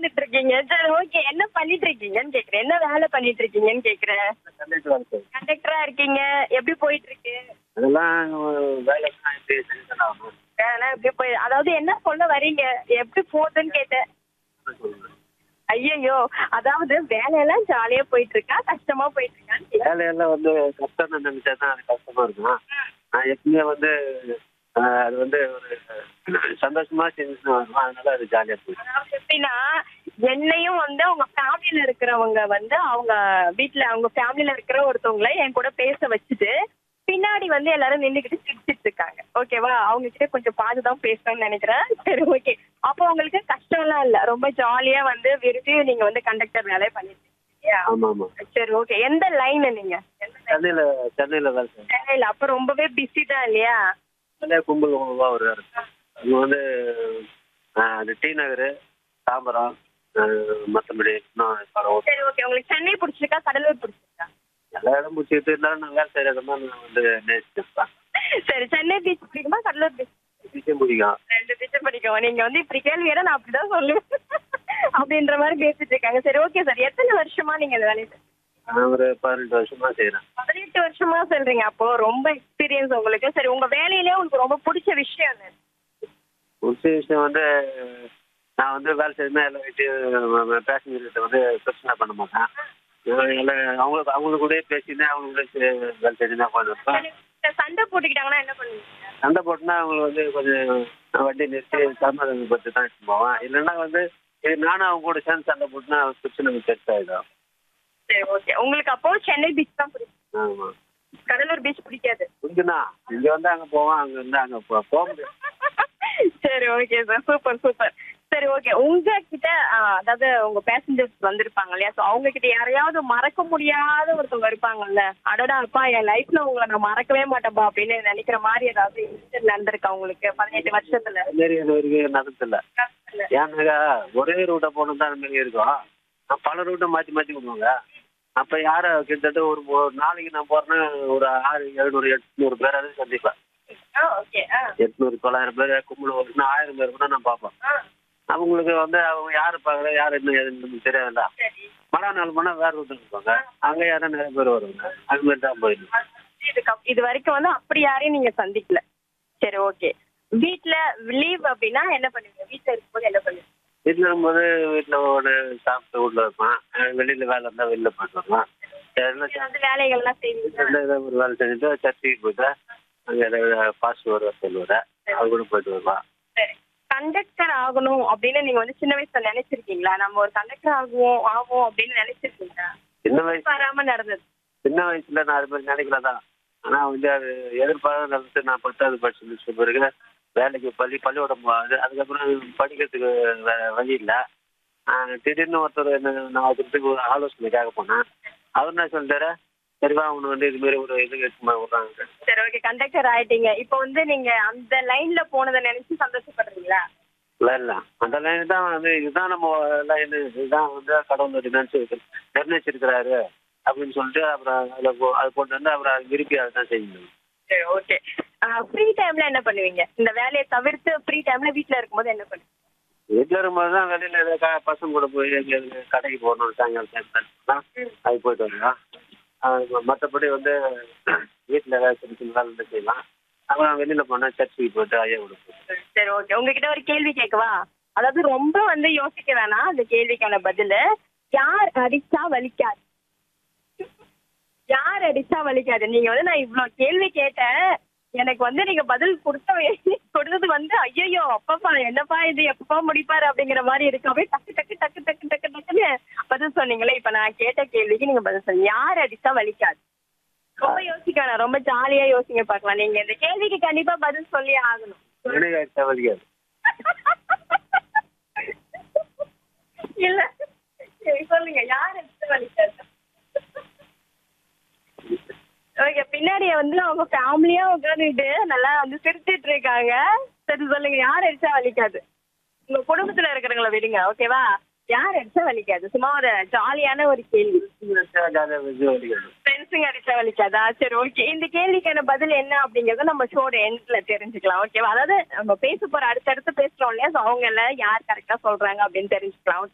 உட்கார்ந்துட்டு இருக்கீங்க சரி ஓகே என்ன பண்ணிட்டு இருக்கீங்கன்னு கேக்குறேன் என்ன வேலை பண்ணிட்டு இருக்கீங்கன்னு கேக்குறேன் கண்டக்டர் வேலை செய்யும் கண்டக்டரா இருக்கீங்க எப்படி போயிட்டு இருக்கு அதெல்லாம் வேலைலாம் எப்படி செஞ்சு ஆகணும் வேலை எப்படி போய் அதாவது என்ன சொல்ல வரீங்க எப்படி போகுதுன்னு கேட்டேன் சொல்லுங்க ஐயோ அதாவது வேலையெல்லாம் ஜாலியா போயிட்டு இருக்கா கஷ்டமா போயிட்டு இருக்கான்னு கேட்டேன். வேலையெல்லாம் வந்து கஷ்டம்னு நினைச்சா தான் அது கஷ்டமா இருக்கும் நான் எப்பவுமே வந்து ஆஹ், அது வந்து ஒரு சந்தோஷமா செஞ்சுட்டு வரணும் அதனால அது ஜாலியா போயிடும் அதாவது எப்படின்னா என்னையும் வந்து அவங்க ஃபேமிலில இருக்கிறவங்க வந்து அவங்க வீட்ல அவங்க ஃபேமிலில இருக்கிற ஒருத்தவங்கள என் கூட பேச வச்சுட்டு பின்னாடி வந்து எல்லாரும் நின்னுக்கிட்டு சிரிச்சிட்டு இருக்காங்க ஓகேவா அவங்க கிட்ட கொஞ்சம் பார்த்துதான் பேசணும்னு நினைக்கிறேன் சரி ஓகே அப்போ உங்களுக்கு கஷ்டம்லாம் இல்ல ரொம்ப ஜாலியா வந்து விரும்பி நீங்க வந்து கண்டக்டர் வேலையை பண்ணிட்டு இருக்கீங்க ஆமா ஆமா சரி ஓகே எந்த லைன் நீங்க எந்த line? சென்னையில சென்னையில வேலை செய்யும் சென்னையில அப்ப ரொம்பவே பிஸி தான் இல்லையா சென்னை கும்பல் கும்பலா ஒரு இருக்கு அங்க வந்து ஆஹ், அது டி நகர் தாம்பரம் ஆஹ், மத்தபடி இன்னும் பல ஊர். சரி ஓகே உங்களுக்கு சென்னை பிடிச்சிருக்கா கடலூர் பிடிச்சிருக்கா எல்லா இடம் முடிச்சுட்டு இருந்தாலும் நான் வேலை செய்யறதுமா நான் வந்து நேசிச்சிருப்பேன் சரி சென்னை பீச் பிடிக்குமா கடலூர் பீச் விஷயம் முடியும் ரெண்டு டீச்சர் படிக்கும் நீங்க வந்து இப்படி கேள்வி கேட்டா நான் அப்படிதான் சொல்லுவேன் அப்படின்ற மாதிரி பேசிட்டு இருக்காங்க சரி ஓகே சார் எத்தனை வருஷமா நீங்க இந்த வேலையை செஞ்சு- நான் ஒரு பதினெட்டு வருஷமா செய்யறேன் பதினெட்டு வருஷமா சொல்றீங்க அப்போ ரொம்ப எக்ஸ்பீரியன்ஸ் உங்களுக்கு சரி உங்க வேலையிலே உங்களுக்கு ரொம்ப பிடிச்ச விஷயம் என்ன ஒரு விஷயம் வந்து நான் வந்து வேலை செய்யணும் எல்லா வீட்டையும் பேசஞ்சர்கிட்ட வந்து பிரச்சனை பண்ண மாட்டேன் நான் எல்லாம் அவங்களுக்கு அவங்க கூட பேசினேன் அவங்க கூட சே- வேலை செஞ்சுதான் போயிருப்பேன் இந்த சண்டை போட்டுக்கிட்டாங்கன்னா என்ன பண்ணுவீங்க சண்டை போட்டுனா அவங்களுக்கு வந்து கொஞ்சம் வண்டி நிறுத்தி சமாதானம் பற்றி தான் எடுத்துட்டு போவேன் இல்லைன்னா வந்து இது நானும் அவங்க கூட சேர்ந்து சண்டை போட்டுனா பிரச்சனை பெருசாகிடும் சரி ஓகே உங்களுக்கு அப்போ சென்னை பீச் தான் பிடிக்கும் ஆமாம் கடலூர் பீச் பிடிக்காது புரிஞ்சுண்ணா இங்கே வந்து அங்கே போவேன் அங்கே இருந்து அங்கே போ போக முடியாது சரி ஓகே சார் சூப்பர் சூப்பர் சரி ஓகே உங்ககிட்ட ஆ, அதாவது உங்க பேசஞ்சர்ஸ் வந்திருப்பாங்க இல்லையா ஸோ அவங்க கிட்ட யாரையாவது மறக்க முடியாத ஒருத்தவங்க இருப்பாங்கல்ல அடடா அப்பா என் லைஃப்ல உங்களை நான் மறக்கவே மாட்டேன்பா அப்படின்னு நினைக்கிற மாதிரி ஏதாவது இன்சிடென்ட் நடந்திருக்கா உங்களுக்கு பதினெட்டு வருஷத்துல அது மாரி இது வரைக்கும் நடந்ததில்ல ஏன்னாக்கா ஒரே ரூட்டை போகணும் தான் அந்த மாதிரி இருக்கும் நான் பல ரூட்டை மாற்றி மாற்றி விடுவாங்க அப்போ யாரை கிட்டத்தட்ட ஒரு ஒரு நாளைக்கு நான் போகிறேன்னா ஒரு ஆறு எழுநூறு எட்நூறு பேராவது சந்திப்பேன் ஓகே ஆ எட்நூறு தொள்ளாயிரம் பேர் கும்பல் வருதுன்னா ஆயிரம் பேர் கூட நான் பார்ப்பேன் ஆ, அவங்களுக்கு வந்து அவங்க யார் பார்க்கல யார் என்ன ஏதுன்னு நமக்கு தெரியாதுல்ல சரி மழை நாள் போனால் வேற ரூட்டு இருப்பாங்க அங்கே யாரும் நிறைய பேர் வருவாங்க அது மாதிரி தான் போயிடும் இதுக்கு அப்- இது வரைக்கும் வந்து அப்படி யாரையும் நீங்க சந்திக்கல சரி ஓகே வீட்ல லீவ் அப்படின்னா என்ன பண்ணுவீங்க வீட்ல இருக்கும்போது என்ன பண்ணுவீங்க வீட்டில் இருக்கும்போது வீட்டில் ஒரு சாப்பிட்டு உள்ள இருப்பான் வெளியில் வேலை இருந்தால் வெளில போயிட்டு வருவான் எல்லாம் நீங்க வந்து வேலைகள் எல்லாம் செய்வீங்க எந்த ஏதாவது ஒரு வேலை செஞ்சுட்டு சர்ச்சுக்கு போயிட்டு அங்கே ஏதாவது பாஸ் வருவார் சொல்லுவார் அவர் கூட போயிட்டு வருவான் சரி கண்டக்டர் ஆகணும் அப்படின்னு நீங்க வந்து சின்ன வயசுல நினைச்சிருக்கீங்களா நம்ம ஒரு கண்டக்டர் ஆகுவோம் ஆவோம் அப்படின்னு நினைச்சிருக்கீங்களா சின்ன வயசு வராம நடந்தது சின்ன வயசுல நான் அது மாதிரி நினைக்கல தான் ஆனால் வந்து அது எதிர்பாராத நடந்துட்டு நான் பத்தாவது படிச்சு முடிச்ச பிறகு வேலைக்கு பள்ளி பள்ளிக்கூடம் போகாது அதுக்கப்புறம் படிக்கிறதுக்கு வேற வழி இல்லை திடீர்னு ஒருத்தர் என்ன நான் ஒருத்தருக்கு ஒரு ஆலோசனை கேட்க போனேன் அவர் என்ன சொல்லிட்டாரு சரிவா அவனு வந்து இது மாதிரி ஒரு இது எடுத்து விட்றாங்க சரி ஓகே கண்டக்டர் ஆயிட்டீங்க இப்போ வந்து நீங்க அந்த லைன்ல போனதை நினைச்சு சந்தோஷப்படுறீங்களா இல்லை இல்லை அந்த லைன் தான் வந்து இதுதான் நம்ம லைன் இதுதான் வந்து கடவுள் நினைச்சு நிர்ணயிச்சிருக்கிறாரு அப்படின்னு சொல்லிட்டு அப்புறம் அதில் போ அது போட்டு வந்து அப்புறம் அது விரும்பி அதை தான் செய்யணும் சரி ஓகே ஃப்ரீ டைம்ல என்ன பண்ணுவீங்க இந்த வேலையை தவிர்த்து ஃப்ரீ டைம்ல வீட்ல இருக்கும்போது என்ன பண்ணுவீங்க வீட்டில் இருக்கும்போது தான் வெளியில் ஏதாவது க பசங்க கூட போய் எங்கேயாவது கடைக்கு போகணும் சாயங்காலம் டைம் அது போயிட்டு வரலாம் மற்றபடி வந்து வீட்டில் ஏதாவது சின்ன சின்ன வேலை இருந்தா செய்யலாம் அப்புறம் வெளியில் போனால் சர்ச்சுக்கு போயிட்டு ஐயா கொடுப்போம் சரி ஓகே உங்ககிட்ட ஒரு கேள்வி கேட்கவா அதாவது ரொம்ப வந்து யோசிக்க வேணாம் அந்த கேள்விக்கான பதில் யார் அடிச்சா வலிக்காது யார் அடிச்சா வலிக்காது நீங்க வந்து நான் இவ்ளோ கேள்வி கேட்டேன் எனக்கு வந்து நீங்க பதில் கொடுத்த வே- கொடுத்தது வந்து ஐயோ அப்பப்பா என்னப்பா இது எப்பப்பா முடிப்பாரு அப்படிங்கிற மாதிரி இருக்கு அப்படியே டக்கு டக்கு டக்கு டக்கு டக்கு டக்குன்னு பதில் சொன்னீங்களே இப்ப நான் கேட்ட கேள்விக்கு நீங்க பதில் சொன்னீங்க யார் அடிச்சா வலிக்காது ரொம்ப யோசிக்க வேணாம் ரொம்ப ஜாலியா யோசிங்க பார்க்கலாம் நீங்க இந்த கேள்விக்கு கண்டிப்பா பதில் சொல்லி ஆகணும் எனக்கு அது தேவையாது இல்ல சரி சொல்லுங்க யார் எடுத்து வலிக்காது ஓகே பின்னாடி வந்து அவங்க ஃபேமிலியா உட்காந்துட்டு நல்லா வந்து சிரிச்சிட்டு இருக்காங்க சரி சொல்லுங்க யார் அடிச்சா வலிக்காது உங்க குடும்பத்துல இருக்கிறவங்கள விடுங்க ஓகேவா யார் அடிச்சா வலிக்காது சும்மா ஒரு ஜாலியான ஒரு கேள்வி ஜாலியாக வச்சு வலிக்கிறது ஃப்ரெண்ட்ஸுங்க அடிச்சா வலிக்காதா சரி ஓகே இந்த கேள்விக்கான பதில் என்ன அப்படிங்கறத நம்ம ஷோட எண்ட்ல தெரிஞ்சுக்கலாம் ஓகேவா அதாவது நம்ம பேச போற அடுத்தடுத்து பேசுறோம் இல்லையா ஸோ அவங்க எல்லாம் யார் கரெக்டா சொல்றாங்க அப்படின்னு தெரிஞ்சுக்கலாம்